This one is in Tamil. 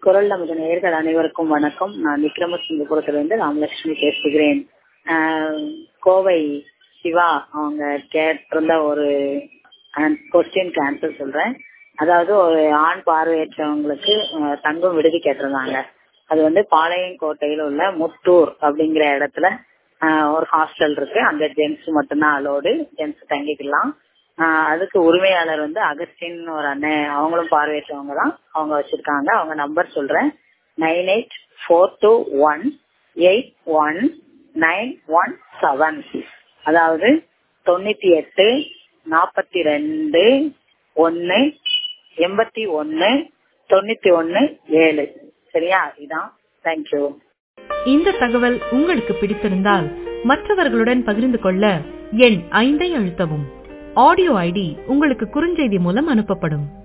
குரல் நமது நேயர்கள் அனைவருக்கும் வணக்கம் நான் விக்ரமசிங்கபுரத்திலிருந்து ராமலட்சுமி பேசுகிறேன் ஆஹ் கோவை சிவா அவங்க கேட்டிருந்த ஒரு கொஸ்டினுக்கு ஆன்சர் சொல்றேன் அதாவது ஒரு ஆண் பார்வையற்றவங்களுக்கு ஆஹ் தங்கும் விடுதி கேட்டிருந்தாங்க அது வந்து பாளையங்கோட்டையில் உள்ள முத்தூர் அப்படிங்கிற இடத்துல ஆஹ் ஒரு ஹாஸ்டல் இருக்கு அங்க ஜென்ஸ் மட்டும்தான் அலோடு ஜென்ஸ் தங்கிக்கலாம் ஆஹ் அதுக்கு உரிமையாளர் வந்து அகஸ்டின் ஒரு அண்ணன் அவங்களும் பார்வையற்றவங்க தான் அவங்க வச்சிருக்காங்க அவங்க நம்பர் சொல்றேன் nine eight four two one eight one nine one seven அதாவது தொண்ணூத்தி எட்டு நாற்பத்தி ரெண்டு ஒன்னு எண்பத்தி ஒன்னு தொண்ணூத்தி ஒன்னு ஏழு சரியா இதான் தேங்க்யூ இந்த தகவல் உங்களுக்கு பிடித்திருந்தால் மற்றவர்களுடன் பகிர்ந்து கொள்ள எண் ஐந்தை அழுத்தவும் ஆடியோ ஐடி உங்களுக்கு குறுஞ்செய்தி மூலம் அனுப்பப்படும்